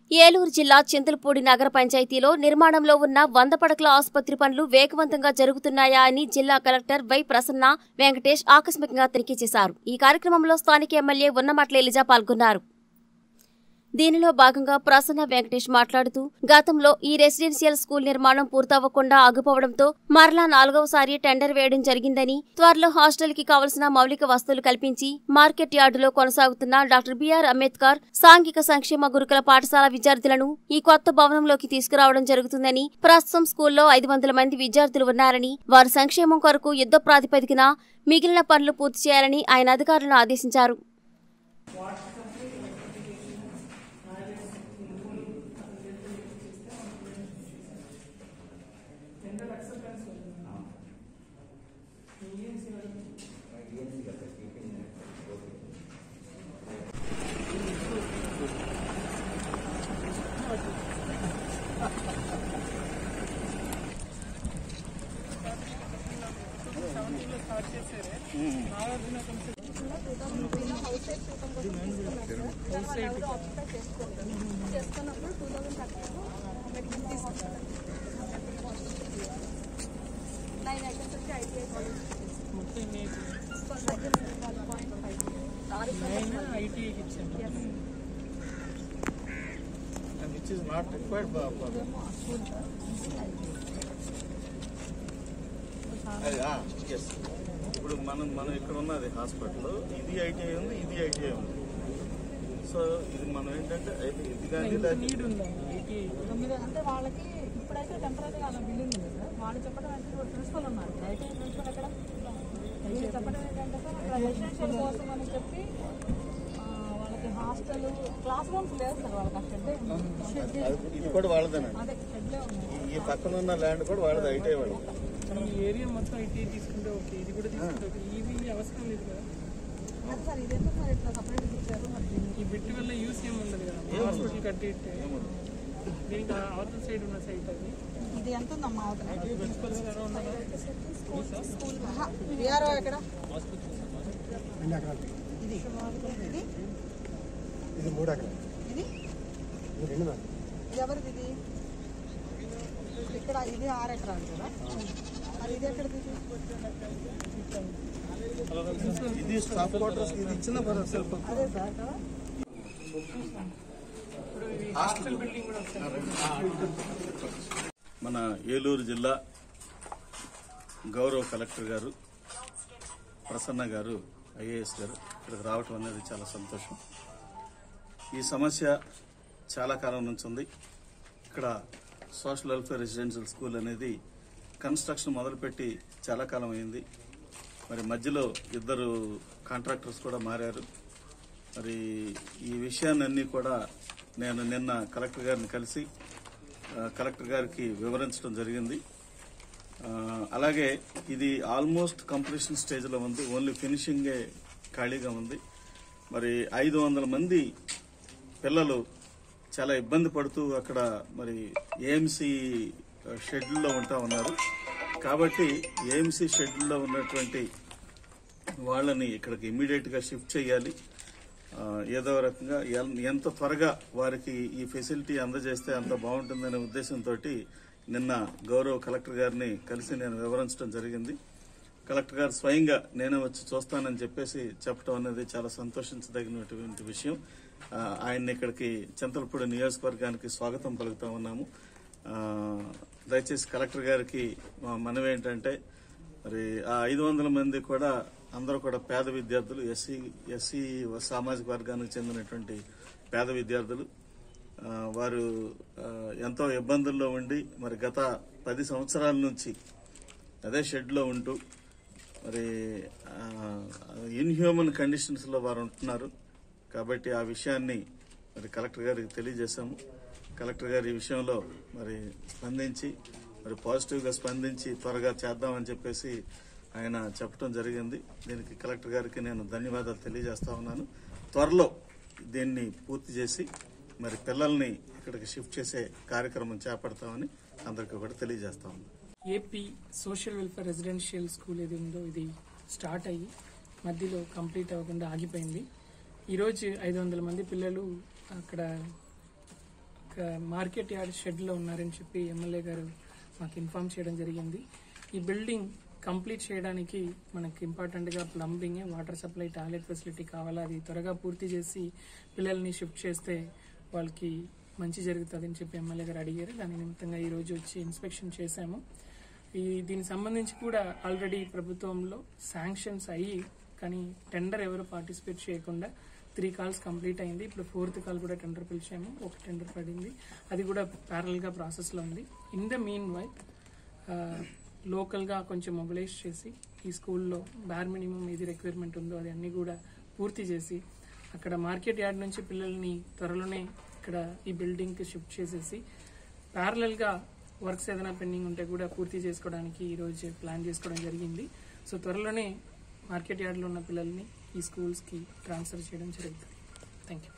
ఏలూరు జిల్లా చింతలపూడి నగర పంచాయతీలో నిర్మాణంలో ఉన్న వంద పడకల ఆసుపత్రి పనులు వేగవంతంగా జరుగుతున్నాయా అని జిల్లా కలెక్టర్ వై ప్రసన్న వెంకటేష్ ఆకస్మికంగా తనిఖీ చేశారు ఈ కార్యక్రమంలో స్థానిక ఎమ్మెల్యే ఉన్నమట్ల ఎలిజా పాల్గొన్నారు దీనిలో భాగంగా ప్రసన్న వెంకటేష్ మాట్లాడుతూ గతంలో ఈ రెసిడెన్షియల్ స్కూల్ నిర్మాణం పూర్తవ్వకుండా ఆగిపోవడంతో మరలా నాలుగవసారి టెండర్ వేయడం జరిగిందని త్వరలో హాస్టల్ కి కావలసిన మౌలిక వస్తువులు కల్పించి మార్కెట్ యార్డులో కొనసాగుతున్న డాక్టర్ బిఆర్ అంబేద్కర్ సాంఘిక సంక్షేమ గురుకుల పాఠశాల విద్యార్థులను ఈ కొత్త భవనంలోకి తీసుకురావడం జరుగుతుందని ప్రస్తుతం స్కూల్లో ఐదు వందల మంది విద్యార్థులు ఉన్నారని వారి సంక్షేమం కొరకు యుద్ధ ప్రాతిపదికన మిగిలిన పనులు పూర్తి చేయాలని ఆయన అధికారులను ఆదేశించారు ఐటీకి ఇచ్చాను and which is not required for for అది, ఆ, yes. ఇప్పుడు మనం మనం ఇక్కడ ఉన్నది హాస్పిటల్ ఇది ఐటీఐ ఉంది ఇది ఐటీఐ ఉంది సో ఇది మనం ఏంటంటే అయితే ఇది కానీ నీడ్ లేకపోతే ఉందండి ఐటీ తొమ్మిది అంటే వాళ్ళకి ఇప్పుడైతే టెంపరీగా అలా బిల్డింగ్ ఉంది సార్ వాళ్ళు చెప్పడం ఏంటంటే ప్రిన్సిపల్ ఉన్నారు అయితే ప్రిన్సిపల్ ఎక్కడ వీళ్ళు చెప్పడం ఏంటంటే సార్ అక్కడ రెసిడెన్షియల్ కోసం అని చెప్పి ఆ, వాళ్ళకి హాస్టల్ క్లాస్ రూమ్స్ లేదు సార్ వాళ్ళకి ఆ షెడ్ అది- ఇది కూడా వాళ్ళదేనండి అదే షెడ్లే ఉన్నాయి ఈ- ఈ పక్కన ఉన్న ల్యాండ్ కూడా వాళ్ళది ఐటీఐ వాళ్ళది ఈ ఏరియా మొత్తం ఐటీ తీసుకుంటే ఓకే ఇది కూడా తీసుకుంటే ఓకే ఇవి అవసరం లేదు కదా అది సార్ ఇదేంటో సార్ ఇట్లా సపరేట్ ఇచ్చారు మరి దీన్ని ఈ బిట్ వల్ల యూస్ ఏమి ఉండదు కదా హాస్పిటల్ కట్టిట్టే దీనికి ఆ అవతల సైడ్ ఉన్న సైట్ అది ఇది ఎంత ఉందమ్మా అవతల ప్రిన్సిపల్ గారు ఉన్నారా విఆర్ఓ ఎక్కడ ఇది ఇది ఇది మూడు ఎకరాలు ఇది ఇది రెండు నాలుగు ఇది ఎవరిది ఇది ఇక్కడ ఇది ఆరు ఎకరాలు కదా మరి ఇది ఎక్కడిది ఇది స్టాఫ్ క్వార్టర్స్ ఇది ఇచ్చిన సెల్ఫ్ అదే సార్ కదా ఇప్పుడు ఈ హాస్టల్ బిల్డింగ్ కూడా వస్తుంది మన ఏలూరు జిల్లా గౌరవ కలెక్టర్ గారు ప్రసన్న గారు ఐఏఎస్ గారు ఇక్కడికి రావటం అనేది చాలా సంతోషం ఈ సమస్య చాలా కాలం నుంచి ఉంది ఇక్కడ సోషల్ వెల్ఫేర్ రెసిడెన్షియల్ స్కూల్ అనేది కన్స్ట్రక్షన్ మొదలుపెట్టి చాలా కాలం అయింది మరి మధ్యలో ఇద్దరు కాంట్రాక్టర్స్ కూడా మారారు మరి ఈ విషయాన్ని కూడా నేను నిన్న కలెక్టర్ గారిని కలిసి ఆ, కలెక్టర్ గారికి వివరించడం జరిగింది ఆ, అలాగే ఇది ఆల్మోస్ట్ కంప్లీషన్ స్టేజ్లో ఉంది ఓన్లీ ఫినిషింగే ఖాళీగా ఉంది మరి ఐదు వందల మంది పిల్లలు చాలా ఇబ్బంది పడుతూ అక్కడ మరి ఏఎంసీ షెడ్యూల్లో ఉంటా ఉన్నారు కాబట్టి ఏఎంసీ షెడ్యూల్లో ఉన్నటువంటి వాళ్ళని ఇక్కడికి ఇమ్మీడియట్ గా షిఫ్ట్ చేయాలి ఆ, ఏదో రకంగా ఎన్- ఎంత త్వరగా వారికి ఈ ఫెసిలిటీ అందజేస్తే అంత బాగుంటుందనే ఉద్దేశంతో నిన్న గౌరవ కలెక్టర్ గారిని కలిసి నేను వివరించడం జరిగింది కలెక్టర్ గారు స్వయంగా నేనే వచ్చి చూస్తానని చెప్పేసి చెప్పడం అనేది చాలా సంతోషించదగినటువంటి విషయం ఆ, ఆయన్ని ఇక్కడికి చింతలపూడి నియోజకవర్గానికి స్వాగతం పలుకుతా ఉన్నాము ఆ, దయచేసి కలెక్టర్ గారికి మా మనవి ఏంటంటే మరి ఆ ఐదు వందల మంది కూడా అందరూ కూడా పేద విద్యార్థులు ఎస్సీ ఎస్సీ సామాజిక వర్గానికి చెందినటువంటి పేద విద్యార్థులు ఆ, వారు ఆ, ఎంతో ఇబ్బందుల్లో ఉండి మరి గత పది సంవత్సరాల నుంచి అదే షెడ్లో ఉంటూ మరి ఇన్హ్యూమన్ కండిషన్స్లో వారు ఉంటున్నారు కాబట్టి ఆ విషయాన్ని మరి కలెక్టర్ గారికి తెలియజేశాము కలెక్టర్ గారు ఈ విషయంలో మరి స్పందించి మరి పాజిటివ్గా స్పందించి త్వరగా చేద్దామని చెప్పేసి ఆయన చెప్పడం జరిగింది దీనికి కలెక్టర్ గారికి నేను ధన్యవాదాలు తెలియజేస్తా ఉన్నాను త్వరలో దీన్ని పూర్తి చేసి మరి పిల్లల్ని ఇక్కడికి షిఫ్ట్ చేసే కార్యక్రమం చేపడతామని అందరికీ కూడా తెలియజేస్తా ఉన్నాను AP social welfare residential school ఏది ఉందో ఇది స్టార్ట్ అయ్యి మధ్యలో కంప్లీట్ అవ్వకుండా ఆగిపోయింది ఈరోజు ఐదు వందల మంది పిల్లలు అక్కడ ఒక మార్కెట్ యార్డ్ షెడ్లో ఉన్నారని చెప్పి ఎమ్మెల్యే గారు మాకు ఇన్ఫార్మ్ చేయడం జరిగింది ఈ బిల్డింగ్ కంప్లీట్ చేయడానికి మనకి ఇంపార్టెంట్గా plumbing water supply toilet facility కావాలి అది త్వరగా పూర్తి చేసి పిల్లల్ని షిఫ్ట్ చేస్తే వాళ్ళకి మంచి జరుగుతుందని చెప్పి ఎమ్మెల్యే గారు అడిగారు దాని నిమిత్తంగా ఈ రోజు వచ్చి ఇన్స్పెక్షన్ చేశాము ఈ దీనికి సంబంధించి కూడా ఆల్రెడీ ప్రభుత్వంలో శాంక్షన్స్ అయ్యి కానీ టెండర్ ఎవరు పార్టిసిపేట్ చేయకుండా త్రీ కాల్స్ కంప్లీట్ అయింది ఇప్పుడు ఫోర్త్ కాల్ కూడా టెండర్ పిలిచాము ఒక టెండర్ పడింది అది కూడా ప్యారల్ గా ప్రాసెస్ లో ఉంది in the meanwhile local గా కొంచెం మొబిలైజ్ చేసి ఈ స్కూల్లో బార్ మినిమం ఏది రిక్వైర్మెంట్ ఉందో అది అన్ని కూడా పూర్తి చేసి అక్కడ మార్కెట్ యార్డ్ నుంచి పిల్లల్ని త్వరలోనే ఇక్కడ ఈ బిల్డింగ్ కి షిఫ్ట్ చేసేసి ప్యారలల్ గా వర్క్స్ ఏదైనా పెండింగ్ ఉంటే కూడా పూర్తి చేసుకోవడానికి ఈ రోజు ప్లాన్ చేసుకోవడం జరిగింది సో త్వరలోనే మార్కెట్ యార్డ్లో ఉన్న పిల్లల్ని ఈ స్కూల్స్కి ట్రాన్స్ఫర్ చేయడం జరుగుతుంది థ్యాంక్ యూ